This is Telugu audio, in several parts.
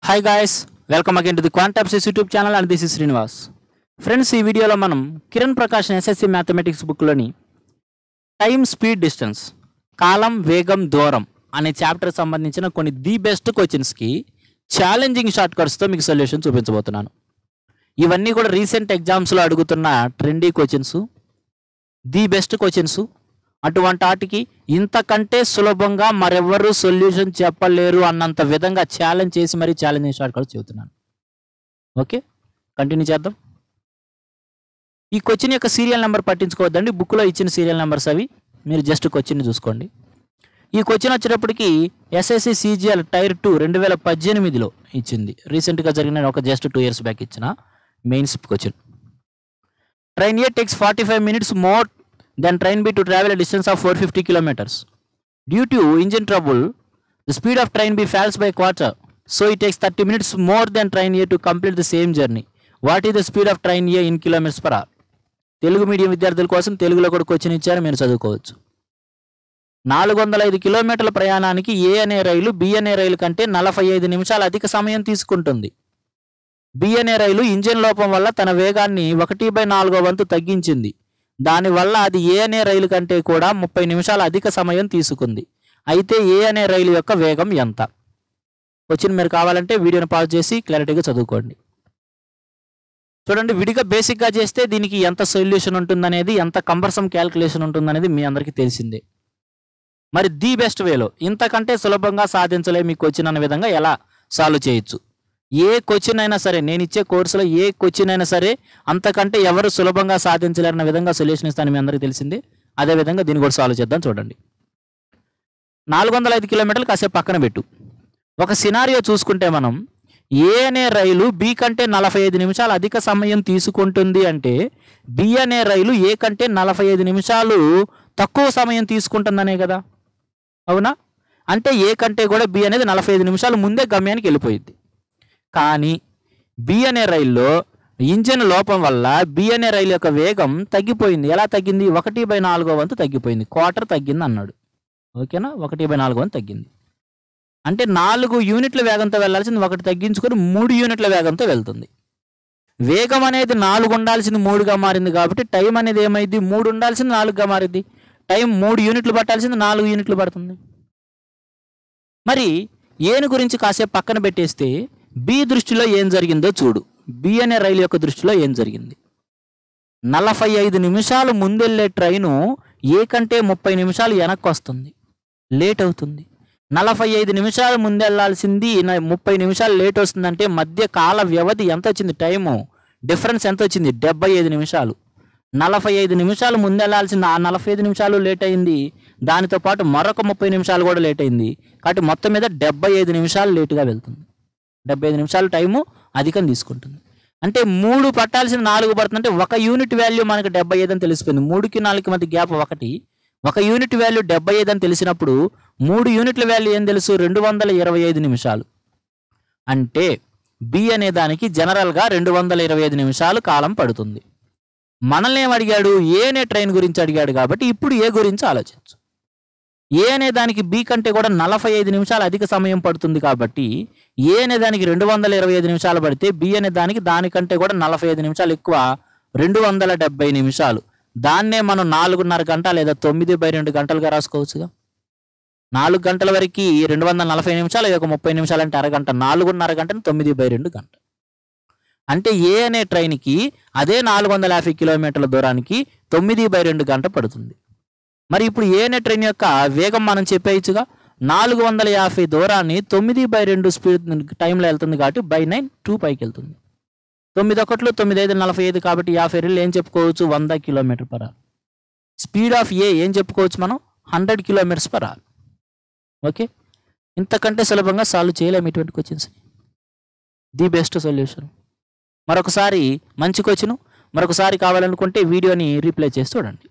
Hi guys welcome again to the క్వాంటాప్సిస్ YouTube channel and this is Srinivas friends ఈ వీడియోలో మనం కిరణ్ ప్రకాష్ ఎస్ఎస్సి మ్యాథమెటిక్స్ బుక్లోని టైం స్పీడ్ డిస్టెన్స్ కాలం వేగం దూరం అనే చాప్టర్ సంబంధించిన కొన్ని ది బెస్ట్ క్వశ్చన్స్కి ఛాలెంజింగ్ షార్ట్ కట్స్తో మీకు సొల్యూషన్ చూపించబోతున్నాను ఇవన్నీ కూడా రీసెంట్ ఎగ్జామ్స్లో అడుగుతున్న trendy questions the best questions అటువంటి వాటికి ఇంతకంటే సులభంగా మరెవ్వరూ సొల్యూషన్ చెప్పలేరు అన్నంత విధంగా ఛాలెంజ్ చేసి మరీ ఛాలెంజింగ్ షార్ట్ కట్స్ చెబుతున్నాను ఓకే కంటిన్యూ చేద్దాం ఈ క్వశ్చన్ యొక్క సీరియల్ నెంబర్ పట్టించుకోవద్దండి బుక్లో ఇచ్చిన సీరియల్ నెంబర్స్ అవి మీరు జస్ట్ క్వశ్చన్ చూసుకోండి ఈ క్వశ్చన్ వచ్చేటప్పటికి ఎస్ఎస్సి సిజిఎల్ టైర్ టూ రెండు వేల పద్దెనిమిదిలో ఇచ్చింది రీసెంట్గా జరిగిన ఒక జస్ట్ టూ ఇయర్స్ బ్యాక్ ఇచ్చిన mains question train A takes forty five minutes more then train B to travel distance of four fifty kilometres due to engine trouble the speed of train B falls by quarter so it takes thirty minutes more then train A to complete the same journey what is the speed of train A in kilometres per hour Telugu medium విద్యార్థుల కోసం తెలుగులో కూడా క్వశ్చన్ ఇచ్చారు మీరు చదువుకోవచ్చు నాలుగు వందల ఐదు కిలోమీటర్ల ప్రయాణానికి ఏ అనే రైలు బి అనే రైలు కంటే నలభై ఐదు నిమిషాలు అధిక సమయం తీసుకుంటుంది బి అనే రైలు ఇంజిన్ లోపం వల్ల తన వేగాన్ని ఒకటి బై నాలుగో వంతు తగ్గించింది దానివల్ల అది ఏ అనే రైలు కంటే కూడా ముప్పై నిమిషాలు అధిక సమయం తీసుకుంది అయితే ఏ అనే రైలు యొక్క వేగం ఎంత క్వశ్చన్ మీరు కావాలంటే వీడియోని పాజ్ చేసి క్లారిటీగా చదువుకోండి చూడండి విడిగా బేసిక్గా చేస్తే దీనికి ఎంత సొల్యూషన్ ఉంటుందనేది ఎంత కంబర్సమ్ క్యాల్కులేషన్ ఉంటుందనేది మీ అందరికీ తెలిసిందే మరి ది బెస్ట్ వేలో ఇంతకంటే సులభంగా సాధించలేము ఈ క్వశ్చన్ అనే విధంగా ఎలా సాల్వ్ చేయొచ్చు ఏ క్వశ్చన్ అయినా సరే నేను ఇచ్చే కోర్సులో ఏ క్వశ్చన్ అయినా సరే అంతకంటే ఎవరు సులభంగా సాధించలేరన్న విధంగా సొల్యూషన్ ఇస్తాను మీ అందరికీ తెలిసిందే అదే విధంగా దీన్ని కూడా సాల్వ్ చేద్దాం చూడండి నాలుగు వందల ఐదు కిలోమీటర్లు కాసేపు పక్కన పెట్టు ఒక సినారియో చూసుకుంటే మనం ఏ అనే రైలు బి కంటే నలభై ఐదు నిమిషాలు అధిక సమయం తీసుకుంటుంది అంటే బి అనే రైలు ఏ కంటే నలభై ఐదు నిమిషాలు తక్కువ సమయం తీసుకుంటుందనే కదా అవునా అంటే ఏ కంటే కూడా బి అనేది నలభై ఐదు నిమిషాలు ముందే గమ్యానికి వెళ్ళిపోయింది కానీ బి అనే రైల్లో ఇంజిన్ లోపం వల్ల బి అనే రైలు యొక్క వేగం తగ్గిపోయింది ఎలా తగ్గింది ఒకటి బై నాలుగో వంతు తగ్గిపోయింది క్వార్టర్ తగ్గింది అన్నాడు ఓకేనా ఒకటి బై నాలుగో వంతు తగ్గింది అంటే నాలుగు యూనిట్ల వేగంతో వెళ్ళాల్సింది ఒకటి తగ్గించుకొని మూడు యూనిట్ల వేగంతో వెళ్తుంది వేగం అనేది నాలుగు ఉండాల్సింది మూడుగా మారింది కాబట్టి టైం అనేది ఏమైంది మూడు ఉండాల్సింది నాలుగుగా మారింది టైం మూడు యూనిట్లు పట్టాల్సింది నాలుగు యూనిట్లు పడుతుంది మరి ఏను గురించి కాసేపు పక్కన పెట్టేస్తే బి దృష్టిలో ఏం జరిగిందో చూడు బి అనే రైలు యొక్క దృష్టిలో ఏం జరిగింది నలభై ఐదు నిమిషాలు ముందెళ్ళే ట్రైను ఏ కంటే ముప్పై నిమిషాలు వెనక్కి వస్తుంది లేట్ అవుతుంది నలభై ఐదు నిమిషాలు ముందెళ్లాల్సింది న- ముప్పై నిమిషాలు లేట్ వస్తుందంటే మధ్య కాల వ్యవధి ఎంత వచ్చింది టైము డిఫరెన్స్ ఎంత వచ్చింది డెబ్బై ఐదు నిమిషాలు నలభై ఐదు నిమిషాలు ముందెళ్లాల్సింది ఆ నలభై ఐదు నిమిషాలు లేట్ అయింది దానితో పాటు మరొక ముప్పై నిమిషాలు కూడా లేట్ అయింది కాబట్టి మొత్తం మీద డెబ్బై ఐదు నిమిషాలు లేటుగా వెళ్తుంది డెబ్బై ఐదు నిమిషాలు టైము అధికం తీసుకుంటుంది అంటే మూడు పట్టాల్సిన నాలుగు పడుతుంది అంటే ఒక యూనిట్ వాల్యూ మనకు డెబ్బై ఐదు అని తెలిసిపోయింది మూడుకి నాలుగుకి మధ్య గ్యాప్ ఒకటి ఒక యూనిట్ వాల్యూ డెబ్బై ఐదు అని తెలిసినప్పుడు మూడు యూనిట్ల వాల్యూ ఏం తెలుసు రెండు వందల ఇరవై ఐదు నిమిషాలు అంటే బి అనే దానికి జనరల్గా రెండు వందల ఇరవై ఐదు నిమిషాలు కాలం పడుతుంది మనల్ని ఏం అడిగాడు ఏ అనే ట్రైన్ గురించి అడిగాడు కాబట్టి ఇప్పుడు ఏ గురించి ఆలోచించు ఏ అనే దానికి బి కంటే కూడా నలభై ఐదు నిమిషాలు అధిక సమయం పడుతుంది కాబట్టి ఏ అనే దానికి రెండు వందల ఇరవై ఐదు నిమిషాలు పడితే బి అనే దానికి దానికంటే కూడా నలభై ఐదు నిమిషాలు ఎక్కువ రెండు వందల డెబ్బై నిమిషాలు దాన్నే మనం నాలుగున్నర గంట లేదా తొమ్మిది బై రెండు గంటలుగా రాసుకోవచ్చుగా నాలుగు గంటల వరకు రెండు వందల నలభై నిమిషాలు ఇది ఒక ముప్పై నిమిషాలు అంటే అరగంట నాలుగున్నర గంటను తొమ్మిది బై రెండు గంట అంటే ఏ అనే ట్రైన్కి అదే నాలుగు వందల యాభై కిలోమీటర్ల దూరానికి తొమ్మిది బై రెండు గంట పడుతుంది మరి ఇప్పుడు ఏ అనే ట్రైన్ యొక్క వేగం మనం చెప్పేయచ్చుగా నాలుగు వందల యాభై దూరాన్ని తొమ్మిది బై రెండు స్పీడ్ టైంలో వెళ్తుంది కాబట్టి బై నైన్ టూ పైకి వెళ్తుంది తొమ్మిది ఒకట్లు తొమ్మిది ఐదు నలభై ఐదు కాబట్టి యాభై రెండు ఏం చెప్పుకోవచ్చు వంద kilometre per hour speed of A ఏం చెప్పుకోవచ్చు మనం hundred kilometres per hour okay ఇంతకంటే సులభంగా సాల్వ్ చేయలేము ఇటువంటి క్వశ్చన్స్ని ది బెస్ట్ సొల్యూషన్ మరొకసారి మంచి క్వశ్చన్ మరొకసారి కావాలనుకుంటే వీడియోని రీప్లే చేసి చూడండి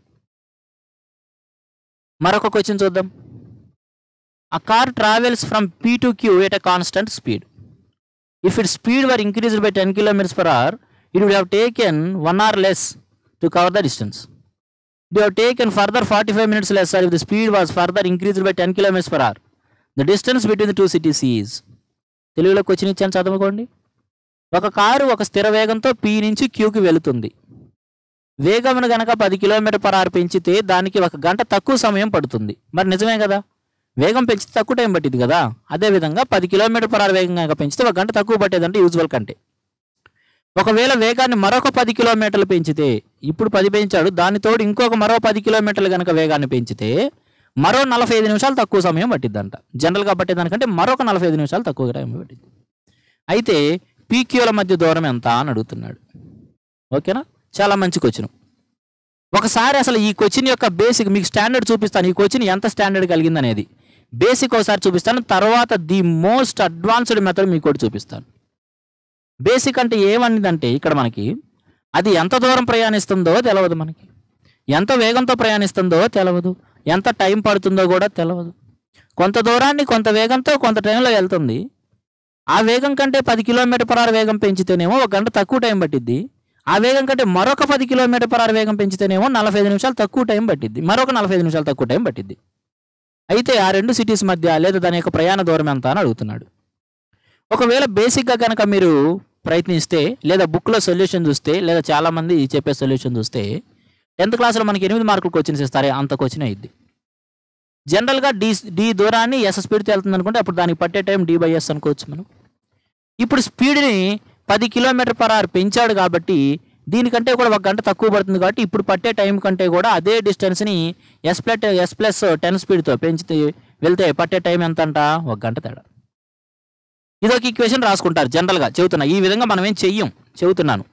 మరొక క్వశ్చన్ చూద్దాం A car travels from P to Q at a constant speed. If its speed were increased by 10 kilometers per hour, it would have taken one hour less to cover the distance. It would have taken further 45 minutes lesser if the speed was further increased by 10 kilometers per hour. The distance between the two cities is తెలుగులో క్వశ్చన్ ఇచ్చాను చదువుకోండి ఒక కారు ఒక స్థిర వేగంతో పి నుంచి క్యూకి వెళుతుంది వేగమును గనక పది కిలోమీటర్ పర్ అవర్ పెంచితే దానికి ఒక గంట తక్కువ సమయం పడుతుంది మరి నిజమే కదా వేగం పెంచితే తక్కువ టైం పట్టింది కదా అదేవిధంగా పది కిలోమీటర్ పర్ అవర్ వేగం కనుక పెంచితే ఒక గంట తక్కువ పట్టేదంటే యూజువల్ కంటే ఒకవేళ వేగాన్ని మరొక పది కిలోమీటర్లు పెంచితే ఇప్పుడు పది పెంచాడు దాని తోడు ఇంకొక మరో పది కిలోమీటర్లు కనుక వేగాన్ని పెంచితే మరో నలభై ఐదు నిమిషాలు తక్కువ సమయం పట్టిద్దంట జనరల్గా పట్టేదానికంటే మరొక నలభై ఐదు నిమిషాలు తక్కువ టైం పట్టింది అయితే పీక్యూల మధ్య దూరం ఎంత అని అడుగుతున్నాడు ఓకేనా చాలా మంచి క్వశ్చన్ ఒకసారి అసలు ఈ క్వశ్చన్ యొక్క బేసిక్ మీకు స్టాండర్డ్ చూపిస్తాను ఈ క్వశ్చన్ ఎంత స్టాండర్డ్ కలిగింది అనేది బేసిక్ ఒకసారి చూపిస్తాను తర్వాత ది మోస్ట్ అడ్వాన్స్డ్ మెథడ్ మీకు కూడా చూపిస్తాను బేసిక్ అంటే ఏమనిందంటే ఇక్కడ మనకి అది ఎంత దూరం ప్రయాణిస్తుందో తెలియదు మనకి ఎంత వేగంతో ప్రయాణిస్తుందో తెలియదు ఎంత టైం పడుతుందో కూడా తెలియదు కొంత దూరాన్ని కొంత వేగంతో కొంత టైంలో వెళ్తుంది ఆ వేగం కంటే పది కిలోమీటర్ పర్ అవర్ వేగం పెంచితేనేమో ఒక గంట తక్కువ టైం పట్టిద్ది ఆ వేగం కంటే మరొక పది కిలోమీటర్ పర్ అవర్ వేగం పెంచితేనేమో నలభై ఐదు నిమిషాలు తక్కువ టైం పట్టిద్ది మరొక నలభై ఐదు నిమిషాలు తక్కువ టైం పట్టిద్ది అయితే ఆ రెండు సిటీస్ మధ్య లేదా దాని యొక్క ప్రయాణ దూరం ఎంత అని అడుగుతున్నాడు ఒకవేళ బేసిక్గా కనుక మీరు ప్రయత్నిస్తే లేదా బుక్లో సొల్యూషన్ చూస్తే లేదా చాలామంది చెప్పే సొల్యూషన్ చూస్తే టెన్త్ క్లాస్లో మనకి ఎనిమిది మార్కులు క్వశ్చన్స్ ఇస్తారే అంత క్వశ్చన్ అయ్యిద్ది జనరల్గా డి డి దూరాన్ని ఎస్ స్పీడ్తో వెళ్తుంది అనుకుంటే అప్పుడు దానికి పట్టే టైం డి బై ఎస్ అనుకోవచ్చు మనం ఇప్పుడు స్పీడ్ని పది కిలోమీటర్ పర్ అవర్ పెంచాడు కాబట్టి దీనికంటే కూడా ఒక గంట తక్కువ పడుతుంది కాబట్టి ఇప్పుడు పట్టే టైం కంటే కూడా అదే డిస్టెన్స్ని S plus S plus ten స్పీడ్తో పెంచితే వెళ్తే పట్టే టైం ఎంత అంట ఒక గంట తేడా ఇది ఒక ఈక్వేషన్ రాసుకుంటారు జనరల్గా చెబుతున్నా ఈ విధంగా మనం ఏం చెయ్యం చెబుతున్నాను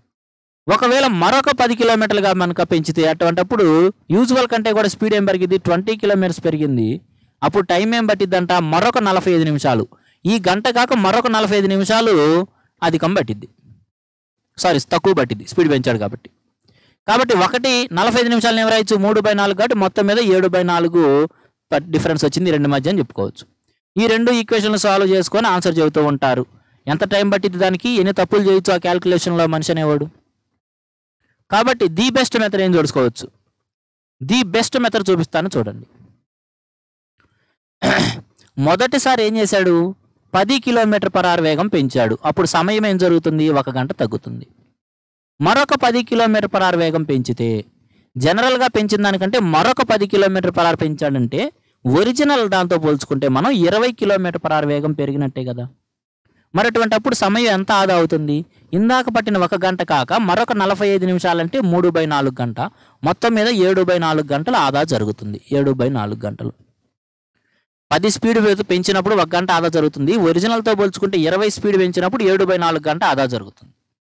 ఒకవేళ మరొక పది కిలోమీటర్లుగా మనక పెంచితే అటువంటప్పుడు యూజువల్ కంటే కూడా స్పీడ్ ఏం పెరిగింది ట్వంటీ కిలోమీటర్స్ పెరిగింది అప్పుడు టైం ఏం పట్టిద్దంట మరొక నలభై ఐదు నిమిషాలు ఈ గంట కాక మరొక నలభై ఐదు నిమిషాలు అధికం పట్టిద్ది సారీ తక్కువ పట్టిద్ది స్పీడ్ పెంచాడు కాబట్టి కాబట్టి ఒకటి నలభై ఐదు నిమిషాలు ఏం రాయొచ్చు మూడు బై నాలుగు కాబట్టి మొత్తం మీద ఏడు బై నాలుగు డిఫరెన్స్ వచ్చింది ఈ రెండు మధ్య అని చెప్పుకోవచ్చు ఈ రెండు ఈక్వేషన్లు సాల్వ్ చేసుకొని ఆన్సర్ చెబుతూ ఉంటారు ఎంత టైం పట్టింది దానికి ఎన్ని తప్పులు చేయొచ్చు ఆ క్యాల్కులేషన్లో మనిషి అనేవాడు కాబట్టి ది బెస్ట్ మెథడ్ ఏం చూసుకోవచ్చు ది బెస్ట్ మెథడ్ చూపిస్తాను చూడండి మొదటిసారి ఏం చేశాడు పది కిలోమీటర్ పర్ అవర్ వేగం పెంచాడు అప్పుడు సమయం ఏం జరుగుతుంది ఒక గంట తగ్గుతుంది మరొక పది కిలోమీటర్ పర్ అవర్ వేగం పెంచితే జనరల్గా పెంచిన దానికంటే మరొక పది కిలోమీటర్ పర్ అవర్ పెంచాడంటే ఒరిజినల్ దాంతో పోల్చుకుంటే మనం ఇరవై కిలోమీటర్ పర్ అవర్ వేగం పెరిగినట్టే కదా మరి అటువంటి అప్పుడు సమయం ఎంత ఆదా అవుతుంది ఇందాక పట్టిన ఒక గంట కాక మరొక నలభై ఐదు నిమిషాలంటే మూడు బై నాలుగు గంట మొత్తం మీద ఏడు బై నాలుగు గంటలు ఆదా జరుగుతుంది ఏడు బై నాలుగు గంటలు పది స్పీడ్ పెంచినప్పుడు ఒక గంట ఆదా జరుగుతుంది ఒరిజినల్తో పోల్చుకుంటే ఇరవై స్పీడ్ పెంచినప్పుడు ఏడు బై నాలుగు గంట ఆదా జరుగుతుంది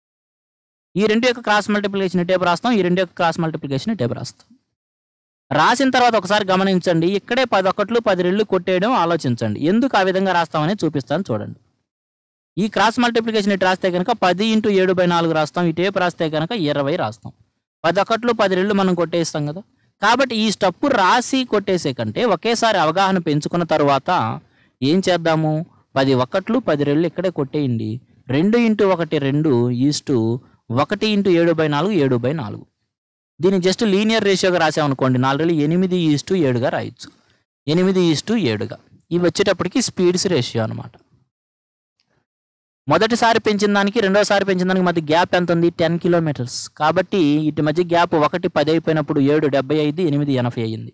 ఈ రెండు యొక్క క్రాస్ మల్టిప్లికేషన్ టేపు రాస్తాం ఈ రెండు యొక్క క్రాస్ మల్టిప్లికేషన్ టేపు రాస్తాం రాసిన తర్వాత ఒకసారి గమనించండి ఇక్కడే పది ఒకట్లు పది రెళ్ళు కొట్టేయడం ఆలోచించండి ఎందుకు ఆ విధంగా రాస్తామని చూపిస్తాను చూడండి ఈ క్రాస్ మల్టిప్లికేషన్ ఇటు రాస్తే కనుక పది ఇంటూ ఏడు బై నాలుగు రాస్తాం ఈ టేపు రాస్తే కనుక ఇరవై రాస్తాం పది ఒకట్లు పది రెళ్ళు మనం కొట్టేస్తాం కదా కాబట్టి ఈ స్టెప్ రాసి కొట్టేసే కంటే ఒకేసారి అవగాహన పెంచుకున్న తర్వాత ఏం చేద్దాము పది ఒకట్లు పది రెళ్ళు ఇక్కడే కొట్టేయండి రెండు ఇంటూ ఒకటి రెండు ఈస్టు ఒకటి ఇంటూ ఏడు బై నాలుగు ఏడు బై నాలుగు దీన్ని జస్ట్ లీనియర్ రేషియోగా రాసామనుకోండి నాలుగు రెళ్ళు ఎనిమిది ఈస్టు ఏడుగా రాయొచ్చు ఎనిమిది ఈస్టు ఏడుగా ఇవి వచ్చేటప్పటికి స్పీడ్స్ రేషియో అనమాట మొదటిసారి పెంచిన దానికి రెండోసారి పెంచిన దానికి మధ్య గ్యాప్ ఎంత ఉంది టెన్ కిలోమీటర్స్ కాబట్టి ఇటు మధ్య గ్యాప్ ఒకటి పది అయిపోయినప్పుడు ఏడు డెబ్బై ఐదు ఎనిమిది ఎనభై అయ్యింది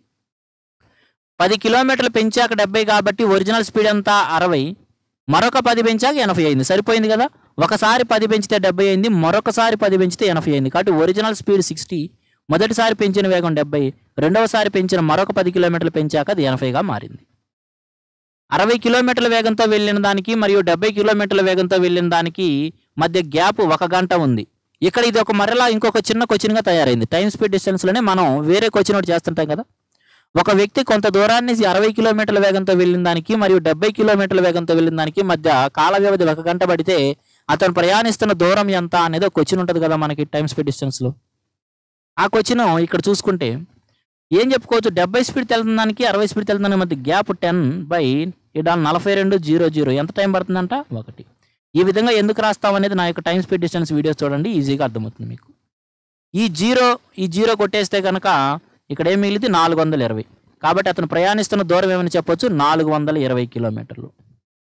పది కిలోమీటర్లు పెంచాక డెబ్బై కాబట్టి ఒరిజినల్ స్పీడ్ అంతా అరవై మరొక పది పెంచాక ఎనభై అయింది సరిపోయింది కదా ఒకసారి పది పెంచితే డెబ్బై అయింది మరొకసారి పది పెంచితే ఎనభై అయింది కాబట్టి ఒరిజినల్ స్పీడ్ సిక్స్టీ మొదటిసారి పెంచిన వేగం డెబ్బై రెండవసారి పెంచిన మరొక పది కిలోమీటర్లు పెంచాక అది ఎనభైగా మారింది అరవై కిలోమీటర్ల వేగంతో వెళ్ళిన దానికి మరియు డెబ్బై కిలోమీటర్ల వేగంతో వెళ్ళిన దానికి మధ్య గ్యాప్ ఒక గంట ఉంది ఇక్కడ ఇది ఒక మరలా ఇంకొక చిన్న క్వశ్చన్గా తయారైంది టైం స్పీడ్ డిస్టెన్స్లోనే మనం వేరే క్వశ్చన్ ఒకటి చేస్తుంటాం కదా ఒక వ్యక్తి కొంత దూరాన్ని అరవై కిలోమీటర్ల వేగంతో వెళ్ళిన దానికి మరియు డెబ్బై కిలోమీటర్ల వేగంతో వెళ్ళిన దానికి మధ్య కాల వ్యవధి ఒక గంట పడితే అతను ప్రయాణిస్తున్న దూరం ఎంత అనేది ఒక క్వశ్చన్ ఉంటుంది కదా మనకి టైం స్పీడ్ డిస్టెన్స్లో ఆ క్వశ్చన్ ఇక్కడ చూసుకుంటే ఏం చెప్పుకోవచ్చు డెబ్బై స్పీడ్ వెళ్తున్న దానికి అరవై స్పీడ్ వెళ్తున్న దానికి మధ్య గ్యాప్ టెన్ బై ఇక్కడ నలభై రెండు జీరో జీరో ఎంత టైం పడుతుందంట ఒకటి ఈ విధంగా ఎందుకు రాస్తాం అనేది నా యొక్క టైం స్పీడ్ డిస్టెన్స్ వీడియోస్ చూడండి ఈజీగా అర్థమవుతుంది మీకు ఈ జీరో ఈ జీరో కొట్టేస్తే కనుక ఇక్కడ ఏం మిగిలింది నాలుగు వందల ఇరవై కాబట్టి అతను ప్రయాణిస్తున్న దూరం ఏమని చెప్పొచ్చు నాలుగు వందల ఇరవై కిలోమీటర్లు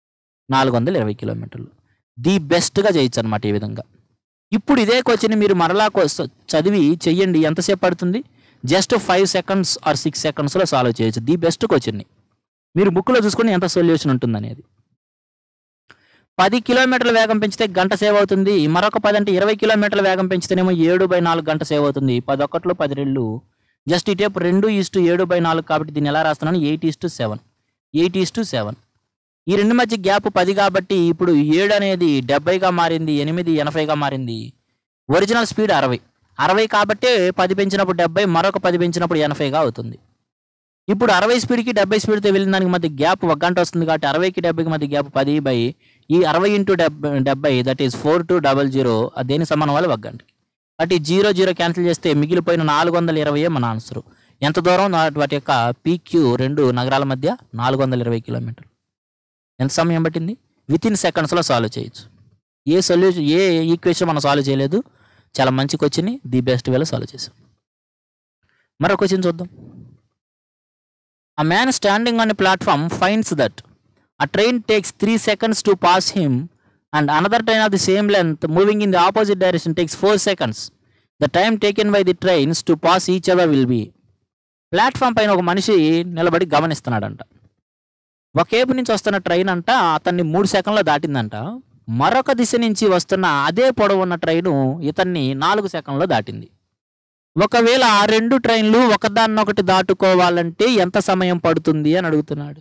నాలుగు వందల ఇరవై కిలోమీటర్లు ది బెస్ట్గా చేయొచ్చు అనమాట ఈ విధంగా ఇప్పుడు ఇదే క్వశ్చన్ మీరు మరలా కొ- చదివి చెయ్యండి ఎంతసేపు పడుతుంది just five seconds or six సెకండ్స్లో సాల్వ్ చేయొచ్చు ది బెస్ట్ క్వశ్చన్ని మీరు బుక్లో చూసుకొని ఎంత సొల్యూషన్ ఉంటుంది అనేది పది కిలోమీటర్ల వేగం పెంచితే గంట సేవ్ అవుతుంది మరొక పది అంటే ఇరవై కిలోమీటర్ల వేగం పెంచితేనేమో ఏడు బై నాలుగు గంట సేవ్ అవుతుంది పది ఒకట్లో పది రెండు జస్ట్ ఇటేపు రెండు ఈస్టు ఏడు బై నాలుగు కాబట్టి దీన్ని ఎలా రాస్తున్నాను eight is to seven eight is to seven ఈ రెండు మధ్య గ్యాప్ పది కాబట్టి ఇప్పుడు ఏడు అనేది డెబ్బైగా మారింది ఎనిమిది ఎనభైగా మారింది ఒరిజినల్ స్పీడ్ అరవై అరవై కాబట్టే పది పెంచినప్పుడు డెబ్బై మరొక పది పెంచినప్పుడు ఎనభైగా అవుతుంది ఇప్పుడు అరవై స్పీడ్కి డెబ్బై స్పీడ్తో వెళ్ళిన దానికి మధ్య గ్యాప్ ఒక గంట వస్తుంది కాబట్టి అరవైకి డెబ్బైకి మధ్య గ్యాప్ పది బై ఈ అరవై ఇంటూ డెబ్బై డెబ్బై that is four two double zero దేని సమానం వాళ్ళు ఒక గంటకి కాబట్టి జీరో జీరో క్యాన్సిల్ చేస్తే మిగిలిపోయిన నాలుగు వందల ఇరవై మన ఆన్సర్ ఎంత దూరం నా- వాటి యొక్క పీక్యూ రెండు నగరాల మధ్య నాలుగు వందల ఇరవై కిలోమీటర్లు ఎంత సమయం పట్టింది విత్ ఇన్ సెకండ్స్లో సాల్వ్ చేయొచ్చు ఏ సొల్యూషన్ ఏ ఈక్వేషన్ మనం సాల్వ్ చేయలేదు చాలా మంచి క్వశ్చన్ని ది బెస్ట్ వేలో సాల్వ్ చేసాం మరో క్వశ్చన్ చూద్దాం A man standing on a platform finds that a train takes 3 seconds to pass him and another train of the same length moving in the opposite direction takes 4 seconds. The time taken by the trains to pass each other will be. Platform పైన ఒక మనిషి నిలబడి గమనిస్తున్నాడంట ఒకేపు నుంచి వస్తున్న ట్రైన్ అంట అతన్ని మూడు సెకండ్లో దాటిందంట మరొక దిశ నుంచి వస్తున్న అదే పొడవు ఉన్న ట్రైను ఇతన్ని నాలుగు సెకండ్లో దాటింది ఒకవేళ ఆ రెండు ట్రైన్లు ఒకదాన్నొకటి దాటుకోవాలంటే ఎంత సమయం పడుతుంది అని అడుగుతున్నాడు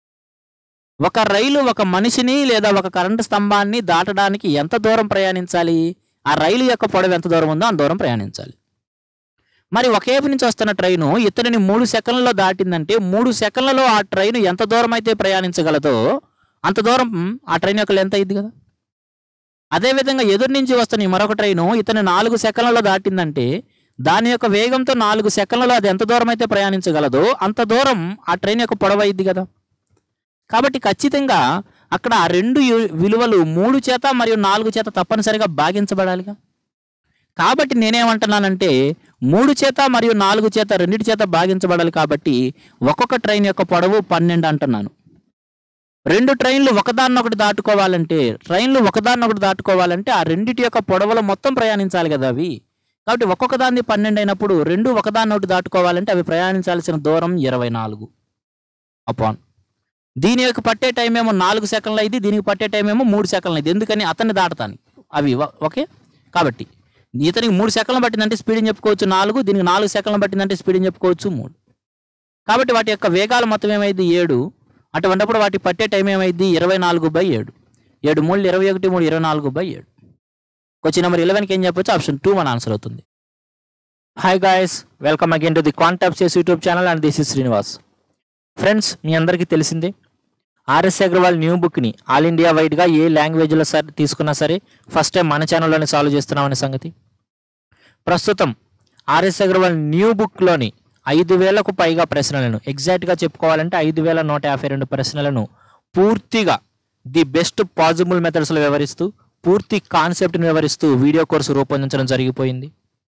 ఒక రైలు ఒక మనిషిని లేదా ఒక కరెంటు స్తంభాన్ని దాటడానికి ఎంత దూరం ప్రయాణించాలి ఆ రైలు యొక్క పొడవు ఎంత దూరం ఉందో అంత దూరం ప్రయాణించాలి మరి ఒకేపు నుంచి వస్తున్న ట్రైను ఇతనిని మూడు సెకండ్లలో దాటిందంటే మూడు సెకండ్లలో ఆ ట్రైన్ ఎంత దూరం అయితే ప్రయాణించగలదో అంత దూరం ఆ ట్రైన్ యొక్క లెంత్ అయింది కదా అదేవిధంగా ఎదురు నుంచి వస్తున్న ఈ మరొక ట్రైను ఇతను నాలుగు సెకండ్లలో దాటిందంటే దాని యొక్క వేగంతో నాలుగు సెకండ్లలో అది ఎంత దూరం అయితే ప్రయాణించగలదో అంత దూరం ఆ ట్రైన్ యొక్క పొడవు అయింది కదా కాబట్టి ఖచ్చితంగా అక్కడ ఆ రెండు యు- విలువలు మూడు చేత మరియు నాలుగు చేత తప్పనిసరిగా భాగించబడాలిగా కాబట్టి నేనేమంటున్నానంటే మూడు చేత మరియు నాలుగు చేత రెండిటి చేత భాగించబడాలి కాబట్టి ఒక్కొక్క ట్రైన్ యొక్క పొడవు పన్నెండు అంటున్నాను రెండు ట్రైన్లు ఒకదాన్నొకటి దాటుకోవాలంటే ట్రైన్లు ఒకదాన్నొకటి దాటుకోవాలంటే ఆ రెండిటి యొక్క పొడవులు మొత్తం ప్రయాణించాలి కదా అవి కాబట్టి ఒక్కొక్క దాన్ని పన్నెండు అయినప్పుడు రెండు ఒకదాన్నొకటి దాటుకోవాలంటే అవి ప్రయాణించాల్సిన దూరం ఇరవై నాలుగు అపాన్ దీని యొక్క పట్టే టైం ఏమో నాలుగు సెకండ్లు అయింది దీనికి పట్టే టైం ఏమో మూడు సెకండ్లు అయింది ఎందుకని అతన్ని దాటతాను అవి వ- ఓకే కాబట్టి ఇతనికి మూడు సెకండ్లు పట్టిందంటే స్పీడ్ అని చెప్పుకోవచ్చు నాలుగు దీనికి నాలుగు సెకండ్లు పట్టిందంటే స్పీడ్ అని చెప్పుకోవచ్చు మూడు కాబట్టి వాటి యొక్క వేగాలు మొత్తం ఏమైంది ఏడు అటువంటిప్పుడు వాటి పట్టే టైం ఏమైంది ఇరవై నాలుగు బై ఏడు ఏడు మూడు ఇరవై ఒకటి మూడు ఇరవై నాలుగు బై ఏడు క్వశ్చన్ నెంబర్ ఇలెవెన్కి ఏం చెప్పొచ్చు ఆప్షన్ టూ మన ఆన్సర్ అవుతుంది hi guys welcome again to the కాంటాప్స్ YouTube channel and this is Srinivas friends మీ అందరికీ తెలిసిందే ఆర్ఎస్ అగ్రవాల్ న్యూ బుక్ని ఆల్ ఇండియా వైడ్గా ఏ లాంగ్వేజ్లో సరే తీసుకున్నా సరే ఫస్ట్ టైం మన ఛానల్లోనే సాల్వ్ చేస్తున్నామనే సంగతి ప్రస్తుతం ఆర్ఎస్ అగ్రవాల్ న్యూ బుక్లోని ఐదు వేలకు పైగా ప్రశ్నలను ఎగ్జాక్ట్గా చెప్పుకోవాలంటే ఐదు వేల నూట యాభై రెండు ప్రశ్నలను పూర్తిగా ది బెస్ట్ పాజిబుల్ మెథడ్స్లో వివరిస్తూ పూర్తి కాన్సెప్ట్ని వివరిస్తూ వీడియో కోర్సు రూపొందించడం జరిగిపోయింది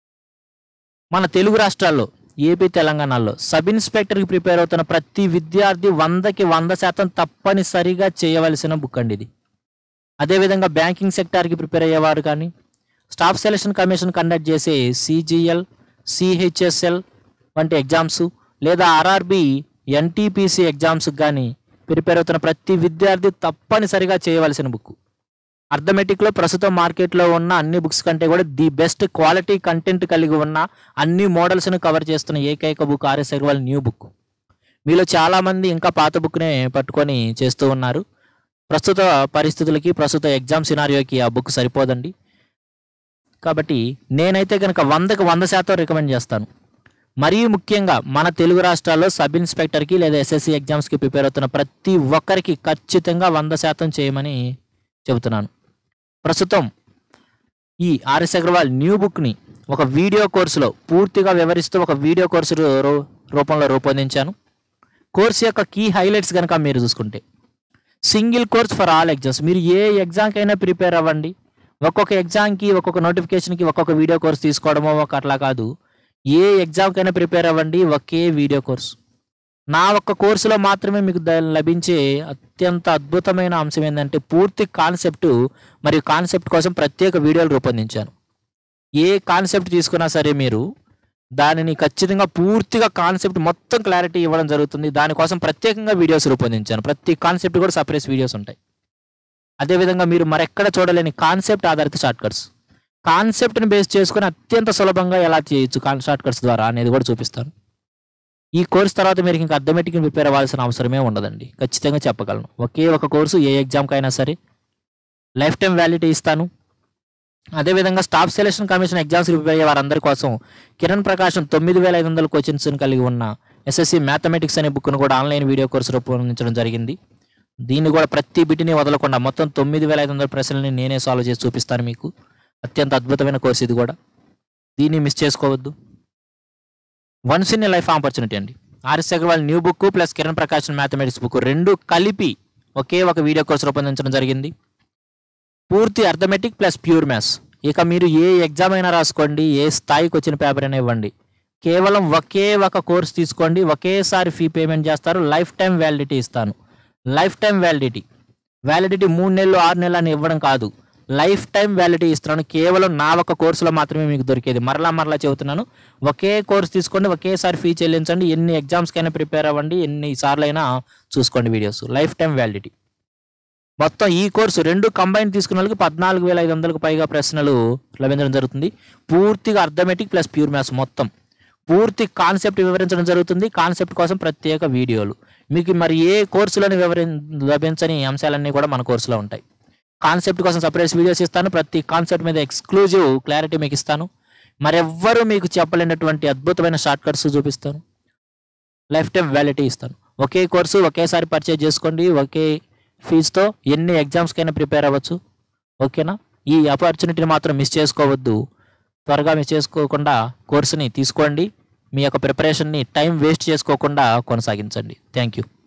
మన తెలుగు రాష్ట్రాల్లో ఏపీ తెలంగాణలో సబ్ ఇన్స్పెక్టర్కి ప్రిపేర్ అవుతున్న ప్రతి విద్యార్థి వందకి వంద శాతం తప్పనిసరిగా చేయవలసిన బుక్ అండి ఇది అదేవిధంగా బ్యాంకింగ్ సెక్టార్కి ప్రిపేర్ అయ్యేవారు కానీ స్టాఫ్ సెలక్షన్ కమిషన్ కండక్ట్ చేసే సిజిఎల్ సిహెచ్ఎస్ఎల్ వంటి ఎగ్జామ్స్ లేదా ఆర్ఆర్బి ఎన్టీపీసీ ఎగ్జామ్స్కి కానీ ప్రిపేర్ అవుతున్న ప్రతి విద్యార్థి తప్పనిసరిగా చేయవలసిన బుక్ అర్థమెటిక్లో ప్రస్తుతం మార్కెట్లో ఉన్న అన్ని బుక్స్ కంటే కూడా ది బెస్ట్ క్వాలిటీ కంటెంట్ కలిగి ఉన్న అన్ని మోడల్స్ను కవర్ చేస్తున్న ఏకైక book RS Agarwal new book మీలో చాలామంది ఇంకా పాత బుక్నే పట్టుకొని చేస్తూ ఉన్నారు ప్రస్తుత పరిస్థితులకి ప్రస్తుత ఎగ్జామ్ సినారియోకి ఆ బుక్ సరిపోదండి కాబట్టి నేనైతే కనుక వందకు వంద శాతం రికమెండ్ చేస్తాను మరీ ముఖ్యంగా మన తెలుగు రాష్ట్రాల్లో సబ్ ఇన్స్పెక్టర్కి లేదా ఎస్ఎస్సి ఎగ్జామ్స్కి ప్రిపేర్ అవుతున్న ప్రతి ఒక్కరికి ఖచ్చితంగా వంద శాతం చేయమని చెబుతున్నాను ప్రస్తుతం ఈ ఆర్ఎస్ అగర్వాల్ న్యూ బుక్ని ఒక వీడియో కోర్సులో పూర్తిగా వివరిస్తూ ఒక వీడియో కోర్సు రూ- రూ- రూపంలో రూపొందించాను కోర్సు యొక్క కీ హైలైట్స్ కనుక మీరు చూసుకుంటే single course for all exams మీరు ఏ ఎగ్జామ్కి అయినా ప్రిపేర్ అవ్వండి ఒక్కొక్క ఎగ్జామ్కి ఒక్కొక్క నోటిఫికేషన్కి ఒక్కొక్క వీడియో కోర్స్ తీసుకోవడమో ఒక అట్లా కాదు ఏ ఎగ్జామ్కైనా ప్రిపేర్ అవ్వండి ఒకే వీడియో కోర్స్ నా ఒక్క కోర్సులో మాత్రమే మీకు ద- లభించే అత్యంత అద్భుతమైన అంశం ఏంటంటే పూర్తి కాన్సెప్ట్ మరియు కాన్సెప్ట్ కోసం ప్రత్యేక వీడియోలు రూపొందించాను ఏ కాన్సెప్ట్ తీసుకున్నా సరే మీరు దానిని ఖచ్చితంగా పూర్తిగా కాన్సెప్ట్ మొత్తం క్లారిటీ ఇవ్వడం జరుగుతుంది దానికోసం ప్రత్యేకంగా వీడియోస్ రూపొందించాను ప్రతి కాన్సెప్ట్ కూడా సపరేట్ వీడియోస్ ఉంటాయి అదేవిధంగా మీరు మరెక్కడ చూడలేని కాన్సెప్ట్ ఆధారిత షార్ట్ కట్స్ కాన్సెప్ట్ని బేస్ చేసుకుని అత్యంత సులభంగా ఎలా చేయొచ్చు షార్ట్ కట్స్ ద్వారా అనేది కూడా చూపిస్తాను ఈ కోర్స్ తర్వాత మీరు ఇంకా అథమెటిక్ ప్రిపేర్ అవ్వాల్సిన అవసరమే ఉండదండి ఖచ్చితంగా చెప్పగలను ఒకే ఒక కోర్సు ఏ ఎగ్జామ్కి అయినా సరే లైఫ్ టైం వ్యాలిటీ ఇస్తాను అదేవిధంగా staff selection commission exams prepare అయ్యే వారందరి కోసం కిరణ్ ప్రకాశం తొమ్మిది వేల ఐదు వందల కోచింగ్స్ కలిగి ఉన్న ఎస్ఎస్సి మ్యాథమెటిక్స్ అనే బుక్ను కూడా ఆన్లైన్ వీడియో కోర్సు రూపొందించడం జరిగింది దీన్ని కూడా ప్రతి బిటిని వదలకుండా మొత్తం తొమ్మిది వేల ఐదు వందల ప్రశ్నలని నేనే సాల్వ్ చేసి చూపిస్తాను మీకు అత్యంత అద్భుతమైన కోర్సు ఇది కూడా దీన్ని మిస్ చేసుకోవద్దు వన్స్ ఇన్ లైఫ్ ఆపర్చునిటీ అండి RS Agarwal new book plus Kiran Prakashan mathematics book రెండు కలిపి ఒకే ఒక వీడియో కోర్సు రూపొందించడం జరిగింది పూర్తి అర్థమెటిక్ ప్లస్ ప్యూర్ మ్యాథ్స్ ఇక మీరు ఏ ఎగ్జామ్ అయినా రాసుకోండి ఏ స్థాయికి వచ్చిన పేపర్ అయినా ఇవ్వండి కేవలం ఒకే ఒక కోర్స్ తీసుకోండి ఒకేసారి ఫీ పేమెంట్ చేస్తారు లైఫ్ టైం వ్యాలిడిటీ ఇస్తాను లైఫ్ టైం వ్యాలిడిటీ వ్యాలిడిటీ మూడు నెలలు ఆరు నెలలు అని ఇవ్వడం కాదు లైఫ్ టైం వ్యాలిడిటీ ఇస్తున్నాను కేవలం నా ఒక కోర్సులో మాత్రమే మీకు దొరికేది మరలా మరలా చెబుతున్నాను ఒకే కోర్స్ తీసుకోండి ఒకేసారి ఫీ చెల్లించండి ఎన్ని ఎగ్జామ్స్కైనా ప్రిపేర్ అవ్వండి ఎన్ని సార్లు అయినా చూసుకోండి వీడియోస్ లైఫ్ టైం వ్యాలిడిటీ మొత్తం ఈ కోర్సు రెండు కంబైన్ తీసుకున్న వాళ్ళకి పద్నాలుగు వేల ఐదు వందలకు పైగా ప్రశ్నలు లభించడం జరుగుతుంది పూర్తిగా అర్థమెటిక్ ప్లస్ ప్యూర్ మ్యాథ్స్ మొత్తం పూర్తి కాన్సెప్ట్ వివరించడం జరుగుతుంది కాన్సెప్ట్ కోసం ప్రత్యేక వీడియోలు మీకు మరి ఏ కోర్సులను వివరి లభించని అంశాలన్నీ కూడా మన కోర్సులో ఉంటాయి కాన్సెప్ట్ కోసం సపరేట్ వీడియోస్ ఇస్తాను ప్రతి కాన్సెప్ట్ మీద ఎక్స్క్లూజివ్ క్లారిటీ మీకు ఇస్తాను మరెవ్వరూ మీకు చెప్పలేనటువంటి అద్భుతమైన షార్ట్ కట్స్ చూపిస్తాను లైఫ్ టైం వ్యాలిటీ ఇస్తాను ఒకే కోర్సు ఒకేసారి పర్చేజ్ చేసుకోండి ఒకే ఫీజుతో ఎన్ని ఎగ్జామ్స్కైనా ప్రిపేర్ అవ్వచ్చు ఓకేనా ఈ ఆపర్చునిటీని మాత్రం మిస్ చేసుకోవద్దు త్వరగా మిస్ చేసుకోకుండా కోర్సుని తీసుకోండి మీ యొక్క ప్రిపరేషన్ని టైం వేస్ట్ చేసుకోకుండా కొనసాగించండి థ్యాంక్ యూ